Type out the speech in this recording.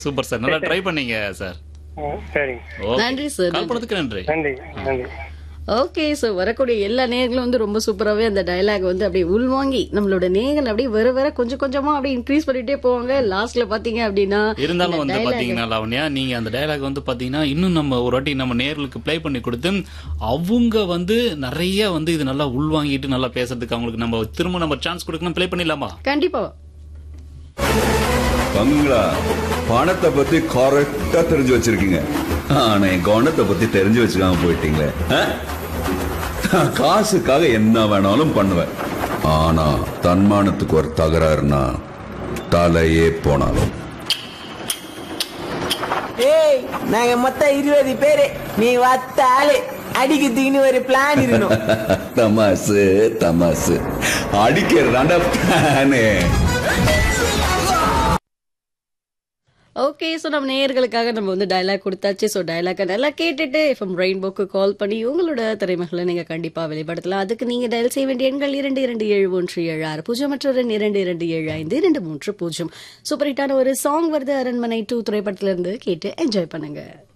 Super sir நல்லா try பண்ணீங்க sir ஆ, சரிங்க ஓகே நன்றி சார் கால் பண்ணதுக்கு நன்றி நன்றி நன்றி ஓகே ஸோ வரக்கூடிய எல்லா நேர்களும் வந்து ரொம்ப சூப்பராகவே அந்த டயலாக் வந்து அப்படியே உள்வாங்கி நம்மளோட நேர்கள் அப்படியே வர வர கொஞ்சம் கொஞ்சமா அப்படியே இன்க்ரீஸ் பண்ணிட்டே போவாங்க லாஸ்ட்ல பாத்தீங்க அப்படின்னா இருந்தாலும் இந்த வந்து dialogue- பாத்தீங்கன்னா லாவண்யா நீங்க அந்த டயலாக் வந்து பாத்தீங்கன்னா இன்னும் நம்ம ஒரு வாட்டி நம்ம நேர்களுக்கு ப்ளே பண்ணி கொடுத்து அவங்க வந்து நிறைய வந்து இது நல்லா உள்வாங்கிட்டு நல்லா பேசுறதுக்கு அவங்களுக்கு நம்ம திரும்ப நம்ம சான்ஸ் கொடுக்கணும் ப்ளே பண்ணிடலாமா கண்டிப்பா பங்களா பணத்தை பத்தி கரெக்டா தெரிஞ்சு வச்சிருக்கீங்க ஆனா என் கவனத்தை பத்தி தெரிஞ்சு வச்சுக்காம போயிட்டீங்களே ஆ? நான் காசுக்காக என்ன வேணாலும் பண்ணுவேன் ஆனா தன்மானத்துக்கு ஒரு தகராறுனா தலையே போனாலும் ஏய் நாங்க மொத்தம் இருபது பேரு நீ வத்த ஆளு அடிக்கிறதுக்குன்னு ஒரு பிளான் இருக்கணும் தமாசு தமாசு அடிக்கிறதாண்டா பிளானே ஓகே ஸோ நம்ம நேயர்களுக்காக நம்ம வந்து டயலாக் கொடுத்தாச்சு ஸோ டயலாக்கை நல்லா கேட்டுட்டு எஃப்எம் ரெயின்போக்கு கால் பண்ணி உங்களோட திறமைகளை நீங்கள் கண்டிப்பாக வெளிப்படுத்தலாம் அதுக்கு நீங்கள் டயல் செய்ய வேண்டிய எண்கள் இரண்டு இரண்டு ஏழு ஒன்று ஏழு ஆறு பூஜ்ஜியம் மற்றொரு எண் இரண்டு இரண்டு ஏழு ஐந்து இரண்டு மூன்று பூஜ்ஜியம் சூப்பர் ஹிட்டான ஒரு சாங் வருது அரண்மனை டூ திரைப்படத்திலிருந்து கேட்டு என்ஜாய் பண்ணுங்க